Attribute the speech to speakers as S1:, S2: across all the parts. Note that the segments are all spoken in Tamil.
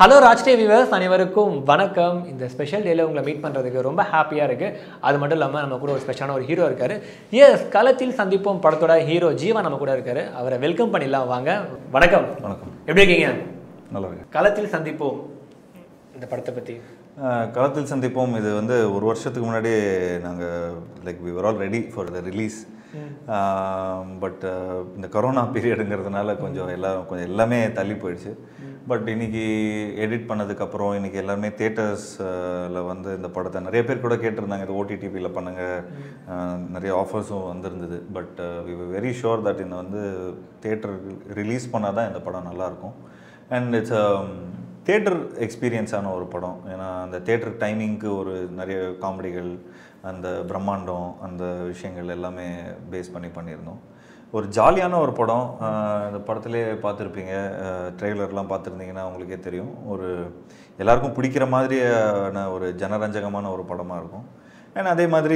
S1: ஹலோ ராஜ்டே விவர்ஸ் அனைவருக்கும் வணக்கம் இந்த ஸ்பெஷல் டேல உங்களை மீட் பண்ணுறதுக்கு ரொம்ப ஹாப்பியாக இருக்குது அது மட்டும் இல்லாமல் நம்ம கூட ஒரு ஸ்பெஷலான ஒரு ஹீரோ இருக்காரு எஸ் களத்தில் சந்திப்போம் படத்தோட ஹீரோ ஜீவா நம்ம கூட இருக்காரு அவரை வெல்கம் பண்ணிடலாம் வாங்க வணக்கம்
S2: வணக்கம்
S1: எப்படி இருக்கீங்க
S2: நல்லா இருக்கு
S1: களத்தில் சந்திப்போம் இந்த படத்தை பற்றி
S2: அஹ் களத்தில் சந்திப்போம் இது வந்து ஒரு வருஷத்துக்கு முன்னாடியே நாங்கள் like we all ready for the release but இந்த கொரோனா பீரியடுங்கிறதுனால கொஞ்சம் எல்லாம் கொஞ்சம் எல்லாமே தள்ளி போயிடுச்சு பட் இன்னைக்கு எடிட் பண்ணதுக்கப்புறம் இன்னைக்கு எல்லாருமே தேட்டர்ஸில் வந்து இந்த படத்தை நிறைய பேர் கூட கேட்டிருந்தாங்க இது ஓடிடிபியில் பண்ணுங்க அஹ் நிறைய ஆஃபர்ஸும் வந்திருந்தது but we very sure that இந்த வந்து தேட்டர் ரிலீஸ் பண்ணால் தான் இந்த படம் நல்லாயிருக்கும் அண்ட் இட்ஸ் தேட்டர் எக்ஸ்பீரியன்ஸான ஒரு படம் ஏன்னா அந்த தேட்டர் டைமிங்க்கு ஒரு நிறைய காமெடிகள் அந்த பிரம்மாண்டம் அந்த விஷயங்கள் எல்லாமே பேஸ் பண்ணி பண்ணியிருந்தோம் ஒரு ஜாலியான ஒரு படம் ஆஹ் இந்த படத்திலே பார்த்துருப்பீங்க ட்ரெய்லர்லாம் பார்த்துருந்தீங்கன்னா உங்களுக்கே தெரியும் ஒரு எல்லாருக்கும் பிடிக்கிற மாதிரியான ஒரு ஜனரஞ்சகமான ஒரு படமாக இருக்கும் அண்ட் அதே மாதிரி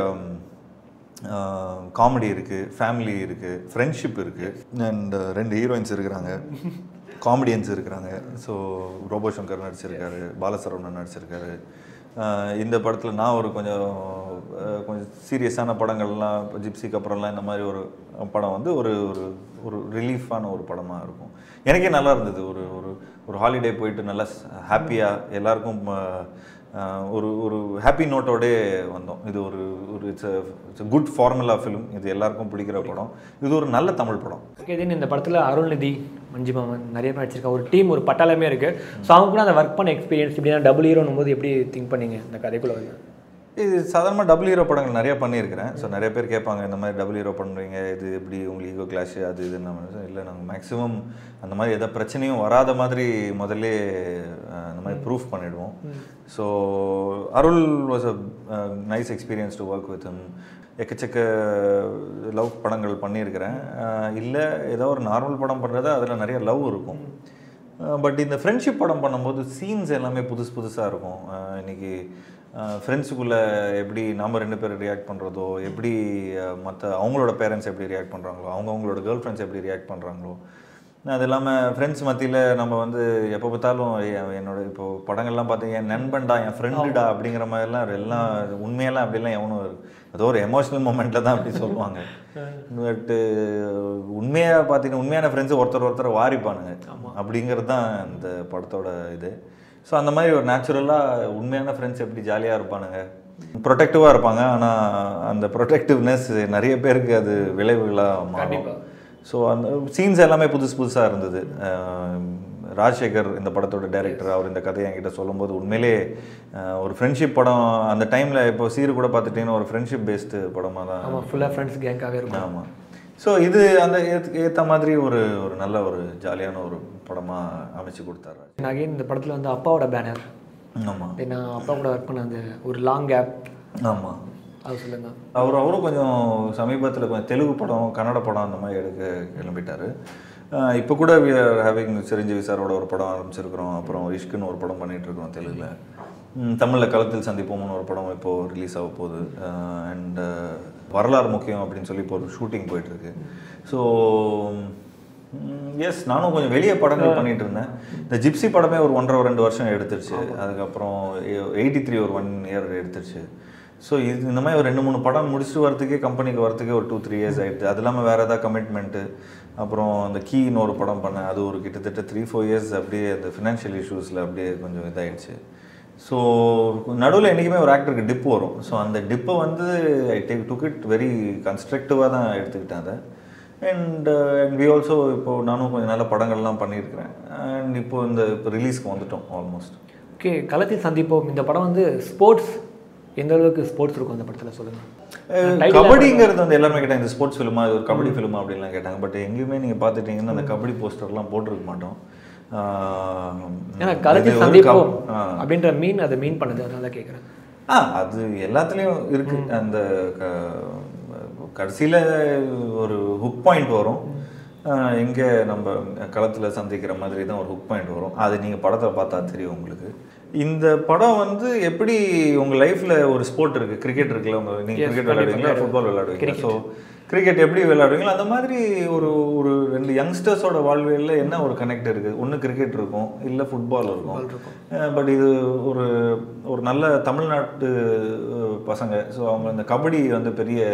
S2: காமெடி இருக்குது ஃபேமிலி இருக்குது ஃப்ரெண்ட்ஷிப் இருக்குது அண்ட் ரெண்டு ஹீரோயின்ஸ் இருக்கிறாங்க காமெடியன்ஸ் இருக்கிறாங்க ஸோ ரோபோ சங்கர் நடிச்சிருக்காரு பாலசரவணன் நடிச்சிருக்காரு ஆஹ் இந்த படத்தில் நான் ஒரு கொஞ்சம் ஆஹ் கொஞ்சம் சீரியஸான படங்கள்லாம் இப்போ ஜிப்சிக்கு அப்புறம்லாம் இந்த மாதிரி ஒரு படம் வந்து ஒரு ஒரு ஒரு ரிலீஃபான ஒரு படமாக இருக்கும் எனக்கே நல்லா இருந்தது ஒரு ஒரு ஒரு ஹாலிடே போயிட்டு நல்லா ஹாப்பியாக எல்லாருக்கும் ஆஹ் ஆஹ் ஒரு ஒரு ஹாப்பி நோட்டோடே வந்தோம் இது ஒரு ஒரு it's it's good formula film இது எல்லாருக்கும் பிடிக்கிற படம் இது ஒரு நல்ல தமிழ் படம்
S1: ஓகே தென் இந்த படத்தில் அருள்நிதி மஞ்சு மாமன் நிறைய பேர் நடிச்சிருக்காங்க ஒரு டீம் ஒரு பட்டாளமே இருக்குது ஸோ அவங்க கூட அந்த ஒர்க் பண்ண எக்ஸ்பீரியன்ஸ் இப்படின்னா டபுள் ஹீரோனும் போது எப்படி திங்க் பண்ணீங்க இந்த கதைக்குள்ளே வந்து
S2: இது சாதாரணமாக டபுள் ஹீரோ படங்கள் நிறைய பண்ணியிருக்கிறேன் ஸோ நிறைய பேர் கேட்பாங்க இந்த மாதிரி டபுள் ஹீரோ பண்ணுறீங்க இது எப்படி உங்களுக்கு ஈகோ கிளாஷ் அது இது நம்ம இல்லை நாங்கள் மேக்ஸிமம் அந்த மாதிரி எதாவது பிரச்சனையும் வராத மாதிரி முதல்ல அஹ், அந்த மாதிரி ப்ரூஃப் பண்ணிடுவோம் so Arul was a nice experience to work with hmm எக்கச்சக்க லவ் படங்கள் பண்ணியிருக்கிறேன் இல்லை ஏதோ ஒரு நார்மல் படம் பண்ணுறது அதில் நிறைய லவ் இருக்கும் பட் இந்த ஃப்ரெண்ட்ஷிப் படம் பண்ணும்போது சீன்ஸ் எல்லாமே புதுசு புதுசாக இருக்கும் அஹ் இன்னைக்கு ஃப்ரெண்ட்ஸுக்குள்ளே எப்படி நாம் ரெண்டு பேரும் ரியாக்ட் பண்ணுறதோ எப்படி மற்ற அவங்களோட பேரண்ட்ஸ் எப்படி ரியாக்ட் பண்ணுறாங்களோ அவங்க அவங்களோட கேர்ள் ஃப்ரெண்ட்ஸ் எப்படி ரியாக்ட் பண்ணுறாங்களோ அது இல்லாமல் ஃப்ரெண்ட்ஸ் மத்தியில் நம்ம வந்து எப்போ பார்த்தாலும் எ- என்னோட இப்போ படங்கள்லாம் பார்த்து என் நண்பன்டா என் ஃப்ரெண்டுடா அப்படிங்கிற மாதிரிலாம் எல்லாம் உண்மையெல்லாம் அப்படிலாம் எவனும் இருக்கு. ஏதோ ஒரு எமோஷனல் மூமெண்ட்டில் தான் அப்படி சொல்லுவாங்க பட்டு உண்மையாக பார்த்தீங்கன்னா உண்மையான ஃப்ரெண்ட்ஸு ஒருத்தர் ஒருத்தர் வாரிப்பானுங்க அப்படிங்கிறது தான் இந்த படத்தோட இது ஸோ அந்த மாதிரி ஒரு நேச்சுரலாக உண்மையான ஃப்ரெண்ட்ஸ் எப்படி ஜாலியாக இருப்பானுங்க ப்ரொடெக்டிவாக இருப்பாங்க ஆனால் அந்த ப்ரொடெக்டிவ்னஸ் நிறைய பேருக்கு அது விளைவுகளாக மாறும்
S1: கண்டிப்பா.
S2: ஸோ அந்த சீன்ஸ் எல்லாமே புதுசு புதுசாக இருந்தது அஹ் ராஜசேகர் இந்த படத்தோட டைரக்டர் அவர் இந்த கதையை என்கிட்ட சொல்லும்போது உண்மையிலே அஹ் ஒரு ஃப்ரெண்ட்ஷிப் படம் அந்த டைமில் இப்போ சீரு கூட பார்த்துட்டீங்கன்னா ஒரு ஃப்ரெண்ட்ஷிப் பேஸ்டு படமாக தான்
S1: ஆமாம் ஃபுல்லாக ஃப்ரெண்ட்ஸ் கேங்காகவே இருக்கும்
S2: ஆமாம் ஸோ இது அந்த ஏற்ற மாதிரி ஒரு ஒரு நல்ல ஒரு ஜாலியான ஒரு படமாக அமைச்சு கொடுத்தாரு
S1: அகைன் இந்த படத்தில் வந்து அப்பாவோட பேனர்
S2: ஆமாம்
S1: நான் அப்பா கூட ஒர்க் பண்ண அந்த ஒரு லாங் கேப்
S2: ஆமாம்
S1: அது சொல்லுங்க
S2: அவர் அவரும் கொஞ்சம் சமீபத்தில் கொஞ்சம் தெலுங்கு படம் கன்னட படம் அந்த மாதிரி எடுக்க கிளம்பிட்டாரு அஹ் இப்போ கூட வி ஆர் ஹேவிங் சிரஞ்சீவி சாரோட ஒரு படம் ஆரம்பிச்சிருக்கிறோம் அப்புறம் இஷ்குன்னு ஒரு படம் பண்ணிட்டு இருக்கிறோம் தெலுங்கில் தமிழில் களத்தில் சந்திப்போம்னு ஒரு படம் இப்போது ரிலீஸ் ஆக போகுது அண்ட் வரலாறு முக்கியம் அப்படின்னு சொல்லி இப்போ ஒரு ஷூட்டிங் போயிட்டுருக்கு ஸோ எஸ் நானும் கொஞ்சம் வெளியே படங்கள் பண்ணிட்டு இருந்தேன் இந்த ஜிப்சி படமே ஒரு ஒன்றரை ரெண்டு வருஷம் எடுத்துருச்சு அதுக்கப்புறம் எயிட்டி த்ரீ ஒரு ஒன் இயர் எடுத்துருச்சு ஸோ இது இந்த மாதிரி ஒரு ரெண்டு மூணு படம் முடிச்சுட்டு வரதுக்கே கம்பெனிக்கு வரதுக்கே ஒரு டூ த்ரீ இயர்ஸ் ஆயிடுது அது இல்லாமல் வேறு ஏதாவது கமிட்மெண்ட்டு அப்புறம் அந்த கீன்னு ஒரு படம் பண்ணேன் அது ஒரு கிட்டத்தட்ட த்ரீ ஃபோர் இயர்ஸ் அப்படியே அந்த ஃபினான்ஷியல் இஷ்யூஸில் அப்படியே கொஞ்சம் இதாயிடுச்சு ஸோ நடுவில் என்றைக்குமே ஒரு ஆக்டருக்கு டிப் வரும் ஸோ அந்த டிப்பை வந்து I take took it very கன்ஸ்ட்ரக்டிவாக தான் எடுத்துக்கிட்டேன் அதை அண்ட் அண்ட் வி ஆல்சோ இப்போ நானும் கொஞ்சம் நல்ல படங்கள்லாம் பண்ணியிருக்கிறேன் அண்ட் இப்போ இந்த இப்போ ரிலீஸ்க்கு வந்துட்டோம் ஆல்மோஸ்ட்
S1: ஓகே களத்தில் சந்திப்போம் இந்த படம் வந்து ஸ்போர்ட்ஸ் எந்த அளவுக்கு ஸ்போர்ட்ஸ் இருக்கும் அந்த படத்தில் சொல்லுங்கள்
S2: கபடிங்கிறது வந்து எல்லாருமே கேட்டாங்க இந்த ஸ்போர்ட்ஸ் ஃபிலிமா இது ஒரு கபடி ஃபிலிமா அப்படின்லாம் கேட்டாங்க பட் எங்கேயுமே நீங்கள் பார்த்துட்டீங்கன்னா அந்த கபடி போஸ்டர்லாம் போட்டிருக்க மாட்டோம் ஆஹ்
S1: ஏன்னா
S2: இது
S1: களத்தில்
S2: ஒரு
S1: சந்திப்போம்
S2: கப்- ஆ.
S1: அப்படின்ற மீன் அதை மீன் பண்ணுது அதனால கேட்குறேன்
S2: ஆ அது எல்லாத்துலேயும் இருக்கு அந்த கடைசியில் ஒரு ஹுக் பாயிண்ட் வரும் எங்கே நம்ம களத்தில் சந்திக்கிற மாதிரி தான் ஒரு ஹுக் பாயிண்ட் வரும் அது நீங்கள் படத்தை பார்த்தா தெரியும் உங்களுக்கு இந்த படம் வந்து எப்படி உங்க லைஃப்ல ஒரு ஸ்போர்ட் இருக்கு கிரிக்கெட் இருக்குல்ல உங்க நீங்க
S1: Yes,
S2: கிரிக்கெட்
S1: கண்டிப்பா
S2: விளையாடுவீங்களா
S1: விளையாடுவேன்.
S2: ஃபுட்பால் விளையாடுவீங்களா ஸோ கிரிக்கெட் எப்படி விளையாடுவீங்களோ அந்த மாதிரி ஒரு ஒரு ரெண்டு யங்ஸ்டர்ஸோட வாழ்வியல்ல என்ன ஒரு கனெக்ட் இருக்கு ஒன்று கிரிக்கெட் இருக்கும் இல்லை ஃபுட்பால் இருக்கும் பட் இது ஒரு ஒரு நல்ல தமிழ்நாட்டு அஹ், பசங்க ஸோ அவங்க அந்த கபடி வந்து பெரிய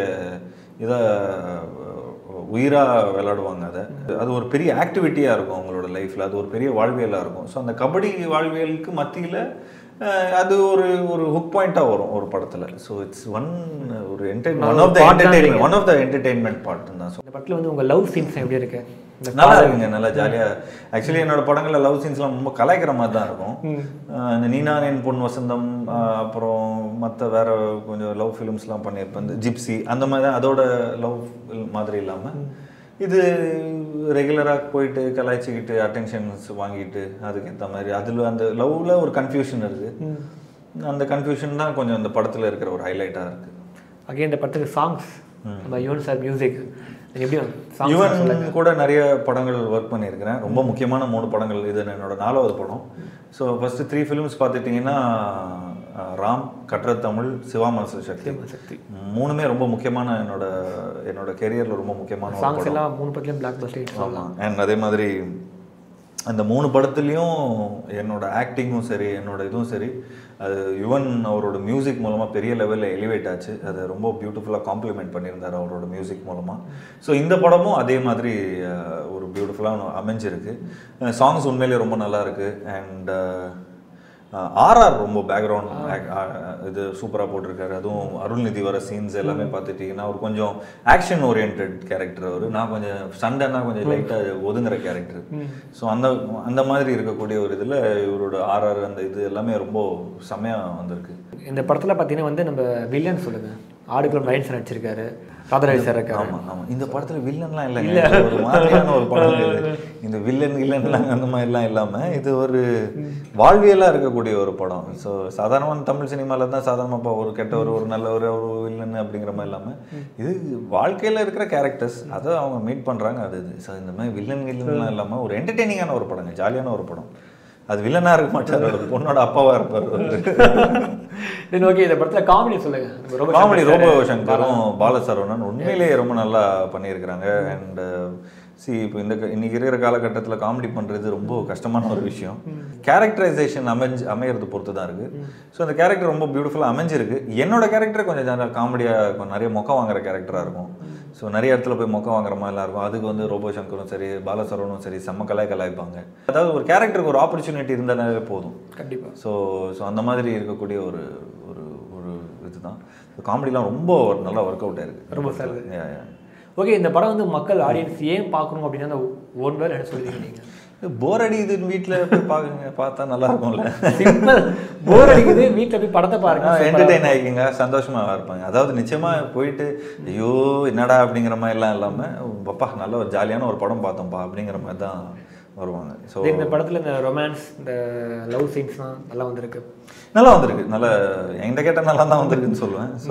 S2: இதாக உயிராக விளையாடுவாங்க அதை அது ஒரு பெரிய ஆக்டிவிட்டியாக இருக்கும் அவங்களோட லைஃப்பில் அது ஒரு பெரிய வாழ்வியலாக இருக்கும் ஸோ அந்த கபடி வாழ்வியலுக்கு மத்தியில் அது ஒரு ஒரு ஹுக் பாயிண்ட்டாக வரும் ஒரு படத்தில் ஸோ இட்ஸ் ஒன் ஒரு entertain one of the
S1: part தான்
S2: entertainment one of the entertainment part தான்
S1: இந்த படத்தில் வந்து உங்கள் லவ் சீன்ஸ் எப்படி இருக்கு இந்த
S2: நல்லா இருக்குங்க நல்லா ஜாலியாக ஆக்சுவலி என்னோட படங்கள்ல லவ் சீன்ஸ்லாம் ரொம்ப கலாய்க்கிற மாதிரி தான் இருக்கும் அஹ் இந்த நீனானேன் பொன் வசந்தம் அஹ் அப்புறம் மற்ற வேற கொஞ்சம் லவ் ஃபிலிம்ஸ்லாம் பண்ணியிருப்பேன் இந்த ஜிப்சி அந்த மாதிரி தான் அதோட லவ் மாதிரி இல்லாமல் இது ரெகுலராக போயிட்டு கலாய்ச்சிக்கிட்டு அட்டென்ஷன்ஸ் வாங்கிட்டு அதுக்கேற்ற மாதிரி அதில் அந்த லவ்வில் ஒரு கன்ஃபியூஷன் இருக்குது அந்த கன்ஃபியூஷன் தான் கொஞ்சம் இந்த படத்தில் இருக்கிற ஒரு ஹைலைட்டாக இருக்குது
S1: அகைன் இந்த படத்துக்கு சாங்ஸ் நம்ம யுவன் சார் மியூசிக் எப்படி சாங்ஸ்
S2: யுவன் கூட நிறைய படங்கள் ஒர்க் பண்ணியிருக்கிறேன் ரொம்ப முக்கியமான மூணு படங்கள் இது என்னோட நாலாவது படம் ஸோ ஃபஸ்ட்டு த்ரீ ஃபிலிம்ஸ் பார்த்துட்டிங்கன்னா அஹ், ராம் கற்ற தமிழ் சிவா மனசு சக்தி
S1: சக்தி
S2: மூணுமே ரொம்ப முக்கியமான என்னோட என்னோட கெரியரில் ரொம்ப முக்கியமான ஒரு
S1: சாங்ஸ் எல்லாம் மூணு படத்துலையும் பிளாக் பஸ்டர்
S2: ஆமாம் அண்ட் அதே மாதிரி அந்த மூணு படத்துலையும் என்னோட ஆக்டிங்கும் சரி என்னோட இதுவும் சரி அது யுவன் அவரோட மியூசிக் மூலமாக பெரிய லெவலில் எலிவேட் ஆச்சு அதை ரொம்ப பியூட்டிஃபுல்லாக காம்ப்ளிமெண்ட் பண்ணியிருந்தார் அவரோட மியூசிக் மூலமாக ஸோ இந்த படமும் அதே மாதிரி அஹ், ஒரு பியூட்டிஃபுல்லாக அமைஞ்சிருக்கு சாங்ஸ் உண்மையிலேயே ரொம்ப நல்லா இருக்கு அண்ட் ஆர்ஆர் ரொம்ப பேக்ரவுண்ட் இது சூப்பராக போட்டிருக்காரு அதுவும் அருள்நிதி வர சீன்ஸ் எல்லாமே பார்த்துட்டிங்கன்னா அவர் கொஞ்சம் ஆக்ஷன் ஓரியன்ட் கேரக்டர் அவர் நான் கொஞ்சம் சண்டைனா கொஞ்சம் லைட்டாக ஒதுங்குற கேரக்டர் ஸோ அந்த அந்த மாதிரி இருக்கக்கூடிய ஒரு இதில் இவரோட ஆர்ஆர் அந்த இது எல்லாமே ரொம்ப செம்மையாக வந்திருக்கு
S1: இந்த படத்தில் பார்த்தீங்கன்னா வந்து நம்ம வில்லன் சொல்லுங்க ஆடுகுளம் ரைன்ஸ் நடிச்சிருக்காரு ராதராஜ் சார் இருக்காரு
S2: ஆமா ஆமா இந்த படத்துல வில்லன்லாம் இல்லைங்க இது ஒரு மாதிரியான ஒரு படம் இது இந்த வில்லன் வில்லன்லாம் அந்த மாதிரிலாம் இல்லாம இது ஒரு வாழ்வியலா இருக்கக்கூடிய ஒரு படம் ஸோ சாதாரணமான தமிழ் சினிமால தான் சாதாரணமா இப்போ ஒரு கெட்டவர் ஒரு நல்லவர் ஒரு வில்லன் அப்படிங்கிற மாதிரி இல்லாம இது வாழ்க்கையில இருக்கிற கேரக்டர்ஸ் அதை அவங்க மீட் பண்றாங்க அது இது ஸோ இந்த மாதிரி வில்லன் வில்லன்லாம் இல்லாம ஒரு என்டர்டெய்னிங்கான ஒரு படங்க ஜாலியான ஒரு படம் அது வில்லனா இருக்க மாட்டார் ஒரு பொண்ணோட அப்பாவா இருப்பார்
S1: தென் ஓகே இந்த படத்தில் காமெடி சொல்லுங்க நம்ம ரொம்ப
S2: காமெடி ரோபோ சங்கரும் பாலசரவணன் உண்மையிலேயே ரொம்ப நல்லா பண்ணியிருக்கிறாங்க அண்ட் சி இப்போ இந்த க- இன்னைக்கு இருக்கிற காலகட்டத்தில் காமெடி பண்ணுறது ரொம்ப கஷ்டமான ஒரு விஷயம் கேரக்டரைசேஷன் அமைஞ்சு அமையிறது பொறுத்து தான் இருக்குது ஸோ அந்த கேரக்டர் ரொம்ப பியூட்டிஃபுல்லாக அமைஞ்சிருக்கு என்னோட கேரக்டர் கொஞ்சம் ஜெனரல் காமெடியாக கொஞ்சம் நிறைய மொக்க வாங்குற கேரக்டராக இருக்கும் ஸோ நிறைய இடத்துல போய் மொக்க வாங்குற மாதிரிலாம் இருக்கும் அதுக்கு வந்து ரோபோ சங்கரும் சரி பாலசரவனும் சரி செம்ம கலாய் கலாய்ப்பாங்க அதாவது ஒரு கேரக்டருக்கு ஒரு ஆப்பர்ச்சுனிட்டி இருந்தாலே போதும்
S1: கண்டிப்பாக
S2: ஸோ ஸோ அந்த மாதிரி இருக்கக்கூடிய ஒரு ஒரு ஒரு இதுதான் காமெடிலாம் ரொம்ப நல்லா ஒர்க் அவுட் ஆயிருக்கு
S1: ரொம்ப சரி.
S2: Yeah, yeah.
S1: ஓகே இந்த படம் வந்து மக்கள் ஆடியன்ஸ் ஏன் பார்க்கணும் அப்படின்னா அந்த ஒன் வேர்ட் என்ன சொல்லுவீங்க நீங்கள்
S2: இது போர் அடிக்குது வீட்டில் போய் பார்க்குங்க பார்த்தா நல்லா இருக்கும்ல
S1: சிம்பிள் போர் அடிக்குது வீட்டில் போய் படத்தை பாருங்க
S2: என்டர்டெயின் ஆகிக்கிங்க சந்தோஷமா இருப்பாங்க அதாவது நிச்சயமா போயிட்டு ஐயோ என்னடா அப்படிங்கிற மாதிரிலாம் இல்லாமல் பப்பா நல்ல ஒரு ஜாலியான ஒரு படம் பார்த்தோம்ப்பா அப்படிங்கிற மாதிரி தான் வருவாங்க ஸோ
S1: Then இந்த படத்தில் இந்த ரொமான்ஸ் இந்த லவ் சீன்ஸ்லாம் நல்லா வந்திருக்கு
S2: நல்லா வந்திருக்கு நல்ல என்கிட்ட கேட்டால் நல்லா தான் வந்திருக்குன்னு சொல்லுவேன் ஸோ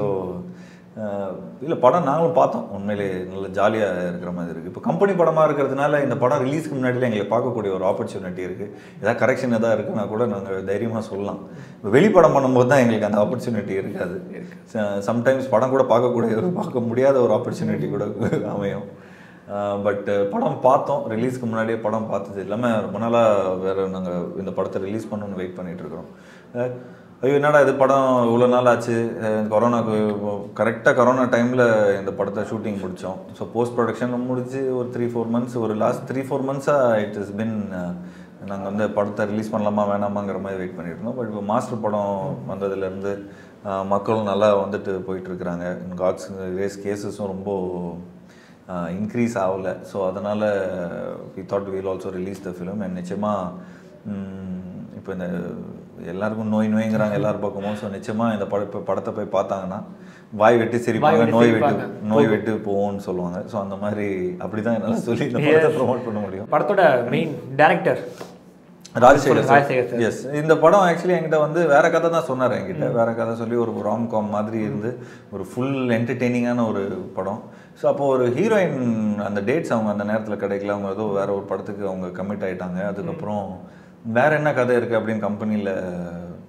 S2: இல்லை படம் நாங்களும் பார்த்தோம் உண்மையிலே நல்ல ஜாலியாக இருக்கிற மாதிரி இருக்குது இப்போ கம்பெனி படமாக இருக்கிறதுனால இந்த படம் ரிலீஸ்க்கு முன்னாடியில் எங்களுக்கு பார்க்கக்கூடிய ஒரு ஆப்பர்ச்சுனிட்டி இருக்குது ஏதாவது கரெக்ஷன் எதாவது இருக்குன்னா கூட நாங்கள் தைரியமாக சொல்லலாம் இப்போ வெளிப்படம் பண்ணும்போது தான் எங்களுக்கு அந்த ஆப்பர்ச்சுனிட்டி இருக்காது சம்டைம்ஸ் படம் கூட பார்க்கக்கூடிய ஒரு பார்க்க முடியாத ஒரு ஆப்பர்ச்சுனிட்டி கூட அமையும் பட் படம் பார்த்தோம் ரிலீஸ்க்கு முன்னாடியே படம் பார்த்தது இல்லாமல் ரொம்ப நாளாக வேறு நாங்கள் இந்த படத்தை ரிலீஸ் பண்ணணும்னு வெயிட் பண்ணிட்டு இருக்கிறோம் அஹ் ஐயோ என்னடா இது படம் இவ்வளோ நாள் ஆச்சு அஹ் கொரோனாக்கு கரெக்டாக கொரோனா டைமில் இந்த படத்தை ஷூட்டிங் முடித்தோம் ஸோ போஸ்ட் ப்ரொடக்ஷன் முடிச்சு ஒரு த்ரீ ஃபோர் மந்த்ஸ் ஒரு லாஸ்ட் த்ரீ ஃபோர் மந்த்ஸாக இட் இஸ் பின் நாங்கள் வந்து படத்தை ரிலீஸ் பண்ணலாமா வேணாமாங்கிற மாதிரி வெயிட் பண்ணிட்டு இருந்தோம் பட் இப்போ மாஸ்டர் படம் வந்ததுலேருந்து மக்களும் நல்லா வந்துட்டு போயிட்டுருக்குறாங்க காட்ஸ் ரேஸ் கேசஸும் ரொம்ப இன்க்ரீஸ் ஆகலை ஸோ அதனால் we thought will also release the film and நிச்சயமாக இப்போ இந்த எல்லாருக்கும் நோய் நோய்ங்கிறாங்க எல்லார் பக்கமும் ஸோ நிச்சயமாக இந்த படம் இப்போ படத்தை போய் பார்த்தாங்கன்னா வாய் வெட்டி சிரிப்பாங்க
S1: வெட்டி
S2: நோய் விட்டு
S1: சிரிப்பாங்க.
S2: நோய் விட்டு போவோம்னு சொல்லுவாங்க ஸோ அந்த மாதிரி அப்படி தான் என்னால் சொல்லி இந்த படத்தை ப்ரொமோட் பண்ண முடியும்
S1: படத்தோட main director
S2: Rajasekar
S1: Rajasekar sir.
S2: Yes இந்த படம் ஆக்சுவலி என்கிட்ட வந்து வேற கதை தான் சொன்னார் என்கிட்ட வேற கதை சொல்லி ஒரு ராம் காம் மாதிரி இருந்து ஒரு ஃபுல் என்டர்டெய்னிங்கான ஒரு படம் ஸோ அப்போ ஒரு ஹீரோயின் அந்த டேட்ஸ் அவங்க அந்த நேரத்தில் கிடைக்கல அவங்க ஏதோ வேற ஒரு படத்துக்கு அவங்க கமிட் ஆயிட்டாங்க அதுக்கப்புறம் வேற என்ன கதை இருக்கு அப்படின்னு கம்பெனியில்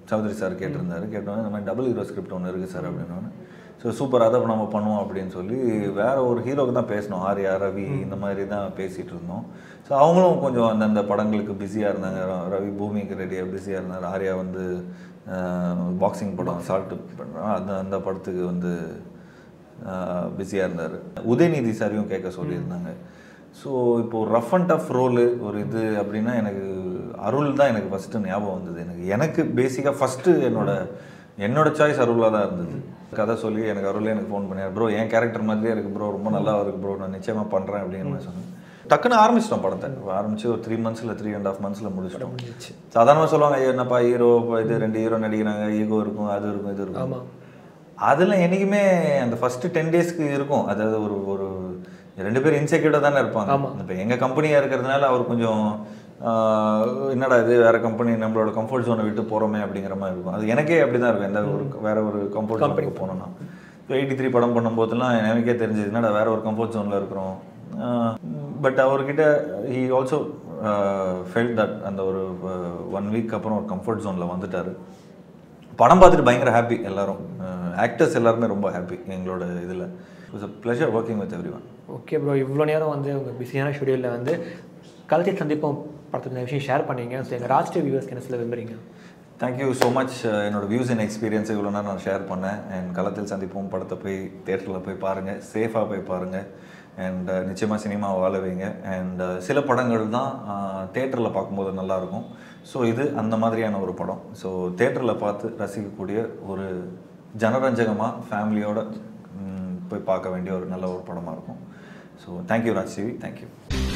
S2: சௌத்ரி சார் கேட்டிருந்தாரு கேட்டோன்னே இந்த மாதிரி டபுள் ஹீரோ ஸ்கிரிப்ட் ஒன்று இருக்குது சார் அப்படின்னோடனே ஸோ சூப்பர் அதை நம்ம பண்ணுவோம் அப்படின்னு சொல்லி வேற ஒரு ஹீரோக்கு தான் பேசினோம் ஆர்யா ரவி இந்த மாதிரி தான் பேசிகிட்டு இருந்தோம் ஸோ அவங்களும் கொஞ்சம் அந்தந்த படங்களுக்கு பிஸியாக இருந்தாங்க ர- ரவி பூமிக்கு ரெடியாக பிஸியாக இருந்தார் ஆர்யா வந்து பாக்ஸிங் படம் சால்ட்டு பண்ணுறோம் அந்த அந்த படத்துக்கு வந்து பிஸியாக இருந்தார் உதயநிதி சாரையும் கேட்க சொல்லியிருந்தாங்க ஸோ இப்போ ரஃப் அண்ட் டஃப் ரோலு ஒரு இது அப்படின்னா எனக்கு அருள் தான் எனக்கு ஃபஸ்ட்டு ஞாபகம் வந்தது எனக்கு எனக்கு பேசிக்காக ஃபஸ்ட்டு என்னோட என்னோட சாய்ஸ் அருளாக தான் இருந்தது கதை சொல்லி எனக்கு அருளே எனக்கு ஃபோன் பண்ணார் ப்ரோ என் கேரக்டர் மாதிரியே இருக்குது ப்ரோ ரொம்ப நல்லா இருக்கு ப்ரோ நான் நிச்சயமாக பண்ணுறேன் அப்படின்னு மாதிரி சொன்னேன் டக்குன்னு ஆரம்பிச்சிட்டோம் படத்தை ஆரம்பிச்சு ஒரு த்ரீ மந்த்ஸில் த்ரீ அண்ட் ஆஃப் மந்த்ஸில் முடிச்சிட்டோம் சாதாரணமாக சொல்லுவாங்க "ஐயோ, என்னப்பா ஹீரோ இது ரெண்டு ஹீரோ நடிக்கிறாங்க ஈகோ இருக்கும் அது இருக்கும் இது இருக்கும்
S1: ஆமாம்
S2: அதில் என்றைக்குமே அந்த ஃபஸ்ட்டு டென் டேஸ்க்கு இருக்கும் அதாவது ஒரு ஒரு ரெண்டு பேரும் இன்செக்யூர்டாக தானே இருப்பாங்க
S1: ஆமா.
S2: இப்போ எங்கள் கம்பெனியாக இருக்கிறதுனால அவர் கொஞ்சம் ஆஹ், என்னடா இது வேற கம்பெனி நம்மளோட கம்ஃபர்ட் ஜோனை விட்டு போகிறோமே அப்படிங்கிற மாதிரி இருக்கும் அது எனக்கே அப்படி தான் இருக்கும் எந்த ஒரு வேற ஒரு கம்ஃபர்ட் ஜோனுக்கு போனோம்னா இப்போ எயிட்டி த்ரீ படம் பண்ணும்போதெல்லாம் எனக்கே தெரிஞ்சது என்னடா வேற ஒரு கம்ஃபர்ட் ஜோனில் இருக்கிறோம் பட் அவர்கிட்ட ஹி ஆல்சோ ஃபெல்ட் தட் அந்த ஒரு ஒன் வீக் அப்புறம் ஒரு கம்ஃபர்ட் ஜோனில் வந்துட்டார் படம் பார்த்துட்டு பயங்கர ஹாப்பி எல்லாரும் ஆக்டர்ஸ் எல்லாருமே ரொம்ப ஹாப்பி எங்களோட இதில் it's a pleasure working with everyone
S1: okay bro இவ்வளோ நேரம் வந்து உங்கள் பிஸியான ஷெடியூலில் வந்து கலத்தில் சந்திப்போம் படத்துக்கு இந்த விஷயம் ஷேர் பண்ணீங்க ஸோ எங்கள் ராஷ்டிரிய வியூவர்ஸ்க்கு என்ன சொல்ல விரும்புறீங்க
S2: தேங்க்யூ ஸோ மச் என்னோட வியூஸ் அண்ட் எக்ஸ்பீரியன்ஸ் இவ்வளோ நேரம் நான் ஷேர் பண்ணேன் அண்ட் களத்தில் சந்திப்போம் படத்தை போய் தேட்டரில் போய் பாருங்கள் சேஃபாக போய் பாருங்கள் அண்ட் நிச்சயமாக சினிமா வாழ வைங்க அண்ட் சில படங்கள் தான் தேட்டரில் பார்க்கும்போது நல்லாயிருக்கும் ஸோ இது அந்த மாதிரியான ஒரு படம் ஸோ தேட்டரில் பார்த்து ரசிக்கக்கூடிய ஒரு ஜனரஞ்சகமாக ஃபேமிலியோட ம், போய் பார்க்க வேண்டிய ஒரு நல்ல ஒரு படமாக இருக்கும் so thank you Raj TV thank you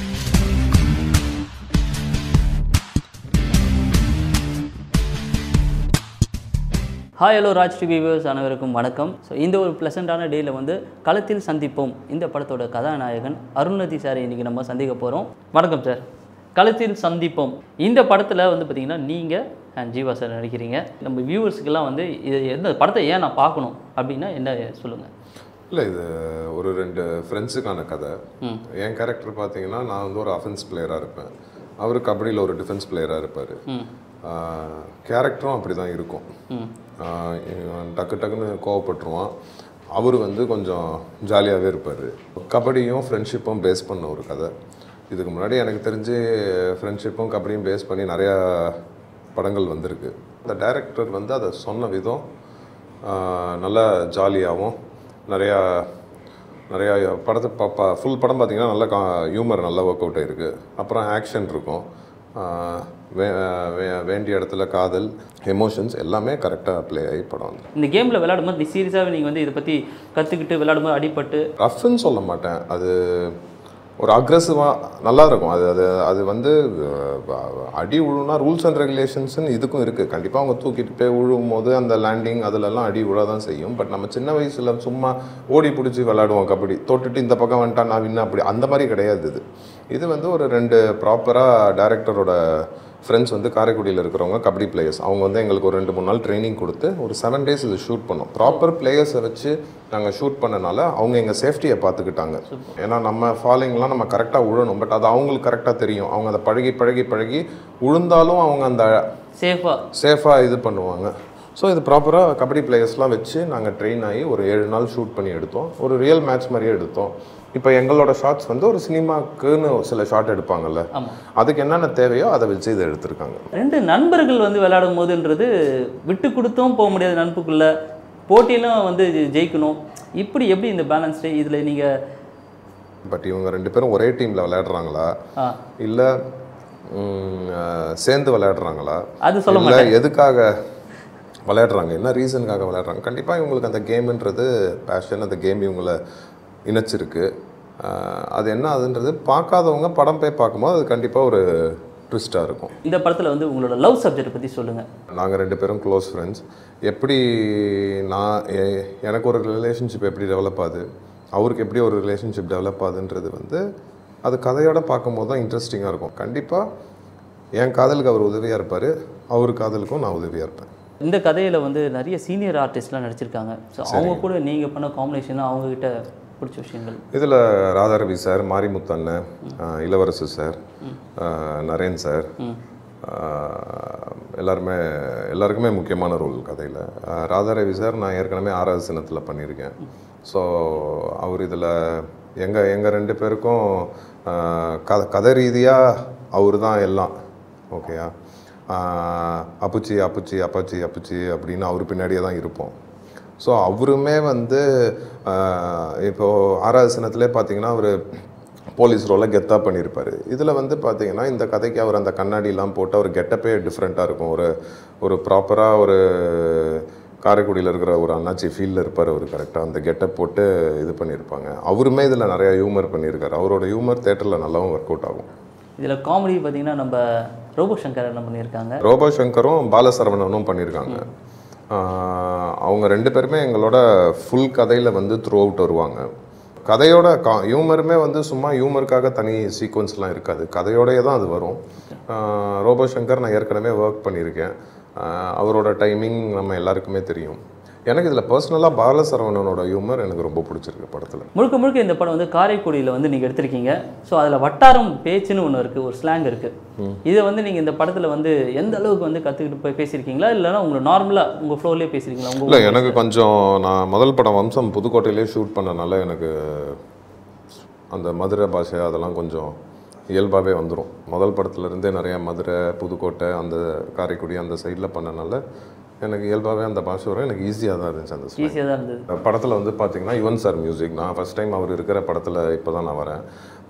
S3: hi hello Raj TV viewers அனைவருக்கும் வணக்கம் ஸோ இந்த ஒரு ப்ளசண்ட்டான டேயில் வந்து களத்தில் சந்திப்போம் இந்த படத்தோட கதாநாயகன் அருணதி சார் இன்றைக்கி நம்ம சந்திக்க போகிறோம் வணக்கம் சார் களத்தில் சந்திப்போம் இந்த படத்தில் வந்து பார்த்திங்கன்னா நீங்கள் அண்ட் ஜீவா சார் நடிக்கிறீங்க நம்ம வியூவர்ஸுக்கெல்லாம் வந்து இது எந்த படத்தை ஏன் நான் பார்க்கணும் அப்படின்னா என்ன சொல்லுங்கள்
S4: இல்லை இது ஒரு ரெண்டு ஃப்ரெண்ட்ஸுக்கான கதை என் கேரக்டர் பார்த்தீங்கன்னா நான் வந்து ஒரு அஃபென்ஸ் பிளேயராக இருப்பேன் அவர் கபடியில் ஒரு டிஃபென்ஸ் பிளேயராக இருப்பார் கேரக்டரும் அப்படி தான் இருக்கும் ஆஹ் இவன் டக்கு டக்குன்னு கோவப்பட்டுருவான் அவர் வந்து கொஞ்சம் ஜாலியாகவே இருப்பார் கபடியும் ஃப்ரெண்ட்ஷிப்பும் பேஸ் பண்ண ஒரு கதை இதுக்கு முன்னாடி எனக்கு தெரிஞ்சு ஃப்ரெண்ட்ஷிப்பும் கபடியும் பேஸ் பண்ணி நிறையா படங்கள் வந்திருக்கு அந்த டைரக்டர் வந்து அதை சொன்ன விதம் ஆஹ் நல்லா ஜாலியாகவும் நிறையா நிறையா படத்தை பாப்பா ஃபுல் படம் பார்த்தீங்கன்னா நல்லா கா ஹியூமர் நல்லா ஒர்க் அவுட் ஆயிருக்கு அப்புறம் ஆக்ஷன் இருக்கும் ஆஹ் வே வே- வேண்டிய இடத்துல காதல் எமோஷன்ஸ் எல்லாமே கரெக்டாக ப்ளே ஆகி படம் வந்து
S3: இந்த கேமில் விளையாடும்போது சீரியஸாகவே நீங்கள் வந்து இதை பற்றி கற்றுக்கிட்டு விளையாடும்போது அடிபட்டு
S4: ரஃப்னு சொல்ல மாட்டேன் அது ஒரு அக்ரெசிவாக நல்லா இருக்கும் அது அது அது வந்து அஹ், அடி உழுனா ரூல்ஸ் அண்ட் ரெகுலேஷன்ஸ்னு இதுக்கும் இருக்குது கண்டிப்பாக அவங்க தூக்கிட்டு போய் உழுவும் போது அந்த லேண்டிங் அதிலெல்லாம் அடி உழ தான் செய்யும் பட் நம்ம சின்ன வயசில் சும்மா ஓடி பிடிச்சி விளாடுவோம் கபடி தொட்டுட்டு இந்த பக்கம் வந்துட்டா நான் வின்னு அப்படி அந்த மாதிரி கிடையாது இது இது வந்து ஒரு ரெண்டு ப்ராப்பராக டேரக்டரோட ஃப்ரெண்ட்ஸ் வந்து காரைக்குடியில் இருக்கிறவங்க கபடி பிளேயர்ஸ் அவங்க வந்து எங்களுக்கு ஒரு ரெண்டு மூணு நாள் ட்ரைனிங் கொடுத்து ஒரு செவன் டேஸ் இது ஷூட் பண்ணோம் ப்ராப்பர் பிளேயர்ஸை வச்சு நாங்கள் ஷூட் பண்ணனால அவங்க எங்கள் சேஃப்டியை பார்த்துக்கிட்டாங்க ஏன்னா நம்ம ஃபாலோயிங்லாம் நம்ம கரெக்டாக உழணும் பட் அது அவங்களுக்கு கரெக்டாக தெரியும் அவங்க அதை பழகி பழகி பழகி உழுந்தாலும் அவங்க அந்த
S3: சேஃபாக
S4: சேஃபாக இது பண்ணுவாங்க ஸோ இது ப்ராப்பராக கபடி பிளேயர்ஸ்லாம் வச்சு நாங்கள் ட்ரெயின் ஆகி ஒரு ஏழு நாள் ஷூட் பண்ணி எடுத்தோம் ஒரு ரியல் மேட்ச் மாதிரியே எடுத்தோம் இப்போ எங்களோட ஷாட்ஸ் வந்து ஒரு சினிமாக்குன்னு சில ஷாட் எடுப்பாங்கல்ல
S3: ஆமாம்
S4: அதுக்கு என்னென்ன தேவையோ அதை வச்சு இதை எடுத்திருக்காங்க
S3: ரெண்டு நண்பர்கள் வந்து விளையாடும் போதுன்றது விட்டு கொடுத்தும் போக முடியாது நட்புக்குள்ள போட்டியிலும் வந்து ஜெயிக்கணும் இப்படி எப்படி இந்த பேலன்ஸ்டு இதில் நீங்கள்
S4: பட் இவங்க ரெண்டு பேரும் ஒரே டீமில் விளையாடுறாங்களா
S3: ஆ
S4: இல்லை சேர்ந்து விளையாடுறாங்களா
S3: அது சொல்ல
S4: இல்லை எதுக்காக விளையாடுறாங்க என்ன ரீசனுக்காக விளையாடுறாங்க கண்டிப்பாக இவங்களுக்கு அந்த கேம்ன்றது பேஷன் அந்த கேம் இவங்களை இணைச்சிருக்கு ஆஹ் அது என்ன அதுன்றது பார்க்காதவங்க படம் போய் பார்க்கும்போது அது கண்டிப்பாக ஒரு ட்விஸ்ட்டாக இருக்கும்
S3: இந்த படத்தில் வந்து உங்களோட லவ் சப்ஜெக்ட் பற்றி சொல்லுங்கள்
S4: நாங்கள் ரெண்டு பேரும் க்ளோஸ் ஃப்ரெண்ட்ஸ் எப்படி நான் எ- எனக்கு ஒரு ரிலேஷன்ஷிப் எப்படி டெவலப் ஆகுது அவருக்கு எப்படி ஒரு ரிலேஷன்ஷிப் டெவலப் ஆகுதுன்றது வந்து அது கதையோட பார்க்கும்போது தான் இன்ட்ரெஸ்டிங்காக இருக்கும் கண்டிப்பாக என் காதலுக்கு அவர் உதவியாக இருப்பார் அவர் காதலுக்கும் நான் உதவியாக இருப்பேன்
S3: இந்த கதையில் வந்து நிறைய சீனியர் ஆர்டிஸ்ட்லாம் நடிச்சிருக்காங்க ஸோ அவங்க கூட நீங்கள் பண்ண காம்பினேஷனாக அவங்கக்கிட்ட பிடிச்ச விஷயங்கள்
S4: இதில் ராதாரவி சார் மாரிமுத்து அண்ணன் ஆஹ் இளவரசு சார் ஆஹ் நரேன் சார் ஆஹ் எல்லாருமே எல்லாருக்குமே முக்கியமான ரோல் கதையில் ராதாரவி சார் நான் ஏற்கனவே ஆறாவது சினத்தில் பண்ணியிருக்கேன் ஸோ அவர் இதில் எங்கள் எங்கள் ரெண்டு பேருக்கும் ஆஹ், கதை கதை ரீதியாக அவர் தான் எல்லாம் ஓகேயா ஆஹ், அப்புச்சி அப்புச்சி அப்பாச்சி அப்புச்சி அப்படின்னு அவர் பின்னாடியே தான் இருப்போம் ஸோ அவருமே வந்து ஆஹ், இப்போ ஆறாவது சினத்திலே பார்த்தீங்கன்னா அவர் போலீஸ் ரோலை கெத்தாக பண்ணியிருப்பார் இதில் வந்து பார்த்தீங்கன்னா இந்த கதைக்கு அவர் அந்த கண்ணாடிலாம் போட்டு அவர் கெட்டப்பே டிஃப்ரெண்ட்டாக இருக்கும் ஒரு ஒரு ப்ராப்பராக ஒரு காரைக்குடியில் இருக்கிற ஒரு அண்ணாச்சி ஃபீல்டில் இருப்பார் அவர் கரெக்டாக அந்த கெட்டப் போட்டு இது பண்ணியிருப்பாங்க அவருமே இதில் நிறைய ஹியூமர் பண்ணியிருக்காரு அவரோட ஹியூமர் தேட்டரில் நல்லாவும் ஒர்க் அவுட் ஆகும்
S3: இதில் காமெடி பார்த்தீங்கன்னா நம்ம ரோபோ சங்கர் என்ன பண்ணியிருக்காங்க
S4: ரோபோ சங்கரும் பாலசரவணனும் பண்ணியிருக்காங்க ஆஹ் அவங்க ரெண்டு பேருமே எங்களோட ஃபுல் கதையில் வந்து த்ரூ அவுட் வருவாங்க கதையோட கா ஹியூமருமே வந்து சும்மா ஹியூமருக்காக தனி சீக்வன்ஸ்லாம் இருக்காது கதையோடயே தான் அது வரும் ஆஹ் ரோபோ சங்கர் நான் ஏற்கனவே ஒர்க் பண்ணியிருக்கேன் ஆஹ் அவரோட டைமிங் நம்ம எல்லாருக்குமே தெரியும் எனக்கு இதில் பர்சனலாக பாலசரவணனோட ஹியூமர் எனக்கு ரொம்ப பிடிச்சிருக்கு படத்தில்
S3: முழுக்க முழுக்க இந்த படம் வந்து காரைக்குடியில் வந்து நீங்கள் எடுத்திருக்கீங்க ஸோ அதில் வட்டாரம் பேச்சுன்னு ஒன்று இருக்குது ஒரு ஸ்லாங் இருக்குது இதை வந்து நீங்கள் இந்த படத்தில் வந்து எந்த அளவுக்கு வந்து கற்றுக்கிட்டு போய் பேசியிருக்கீங்களா இல்லைன்னா உங்களை நார்மலாக உங்கள் ஃப்ளோர்லேயே பேசியிருக்கீங்களா
S4: இல்லை
S3: உங்கள்
S4: எனக்கு கொஞ்சம் நான் முதல் படம் வம்சம் புதுக்கோட்டையிலே ஷூட் பண்ணனால எனக்கு அந்த மதுரை பாஷை அதெல்லாம் கொஞ்சம் இயல்பாகவே வந்துடும் முதல் படத்துலேருந்தே நிறைய மதுரை புதுக்கோட்டை அந்த காரைக்குடி அந்த சைடில் பண்ணனால எனக்கு இயல்பாகவே அந்த பாஷை வரும் எனக்கு ஈஸியாக தான் இருந்துச்சு அந்த slang.
S3: ஈஸியாக தான் இருந்தது
S4: படத்தில் வந்து பார்த்தீங்கன்னா யுவன் சார் மியூசிக் நான் ஃபஸ்ட் டைம் அவர் இருக்கிற படத்தில் இப்போ தான் நான் வரேன்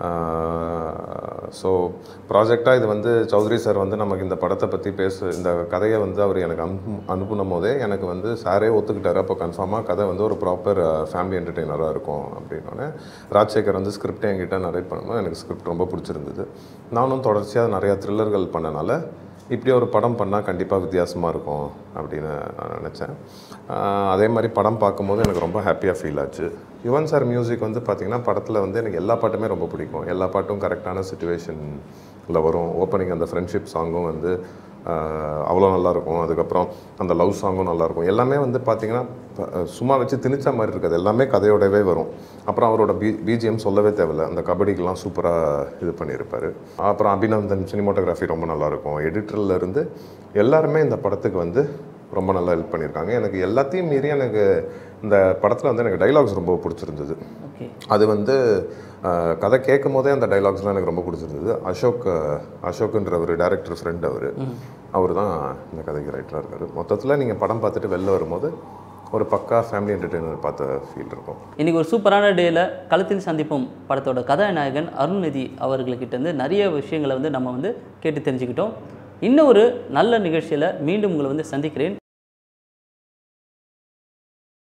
S4: ஸோ ப்ராஜெக்டாக இது வந்து சௌத்ரி சார் வந்து நமக்கு இந்த படத்தை பற்றி பேச இந்த கதையை வந்து அவர் எனக்கு அனுப்பு அனுப்புனும் போதே எனக்கு வந்து சாரே ஒத்துக்கிட்டாரு அப்போ கன்ஃபார்மாக கதை வந்து ஒரு ப்ராப்பர் ஃபேமிலி என்டர்டெய்னராக இருக்கும் அப்படின்னோடனே ராஜசேகர் வந்து ஸ்கிரிப்டை என்கிட்ட நரேட் பண்ணும்போது எனக்கு ஸ்கிரிப்ட் ரொம்ப பிடிச்சிருந்தது நானும் தொடர்ச்சியாக நிறையா த்ரில்லர்கள் பண்ணனால இப்படி ஒரு படம் பண்ணால் கண்டிப்பாக வித்தியாசமாக இருக்கும் அப்படின்னு நான் நினச்சேன் ஆஹ் அதே மாதிரி படம் பார்க்கும்போது எனக்கு ரொம்ப ஹாப்பியாக ஃபீல் ஆச்சு யுவன் சார் மியூசிக் வந்து பார்த்திங்கன்னா படத்தில் வந்து எனக்கு எல்லா பாட்டுமே ரொம்ப பிடிக்கும் எல்லா பாட்டும் கரெக்டான சுச்சுவேஷனில் வரும் ஓப்பனிங் அந்த ஃப்ரெண்ட்ஷிப் சாங்கும் வந்து ஆஹ் அவ்வளோ நல்லாயிருக்கும் அதுக்கப்புறம் அந்த லவ் சாங்கும் நல்லாயிருக்கும் எல்லாமே வந்து பார்த்திங்கன்னா ப- சும்மா வச்சு திணிச்ச மாதிரி இருக்காது எல்லாமே கதையோடவே வரும் அப்புறம் அவரோட பி பிஜிஎம் சொல்லவே தேவையில்ல அந்த கபடிக்கெலாம் சூப்பராக இது பண்ணியிருப்பார் அப்புறம் அபிநந்தன் சினிமோட்டோகிராஃபி ரொம்ப நல்லாயிருக்கும் எடிட்டர்ல இருந்து எல்லாருமே இந்த படத்துக்கு வந்து ரொம்ப நல்லா ஹெல்ப் பண்ணியிருக்காங்க எனக்கு எல்லாத்தையும் மீறி எனக்கு இந்த படத்தில் வந்து எனக்கு டைலாக்ஸ் ரொம்ப பிடிச்சிருந்தது
S3: ஓகே
S4: அது வந்து அஹ், கதை கேட்கும் போதே அந்த டைலாக்ஸ்லாம் எனக்கு ரொம்ப பிடிச்சிருந்தது அசோக் அஹ், அசோக்குன்ற ஒரு டேரக்டர் ஃப்ரெண்ட் அவர் அவர் தான் இந்த கதைக்கு ரைட்டராக இருக்கார் மொத்தத்தில் நீங்கள் படம் பார்த்துட்டு வெளில வரும்போது ஒரு பக்கா ஃபேமிலி என்டர்டெய்னர் பார்த்த ஃபீல் இருக்கும்
S3: இன்றைக்கி ஒரு சூப்பரான டேயில் களத்தில் சந்திப்போம் படத்தோட கதாநாயகன் அருள்நிதி அவர்கள்கிட்ட இருந்து நிறைய விஷயங்களை வந்து நம்ம வந்து கேட்டு தெரிஞ்சுக்கிட்டோம் இன்னும் ஒரு நல்ல நிகழ்ச்சியில் மீண்டும் உங்களை வந்து சந்திக்கிறேன்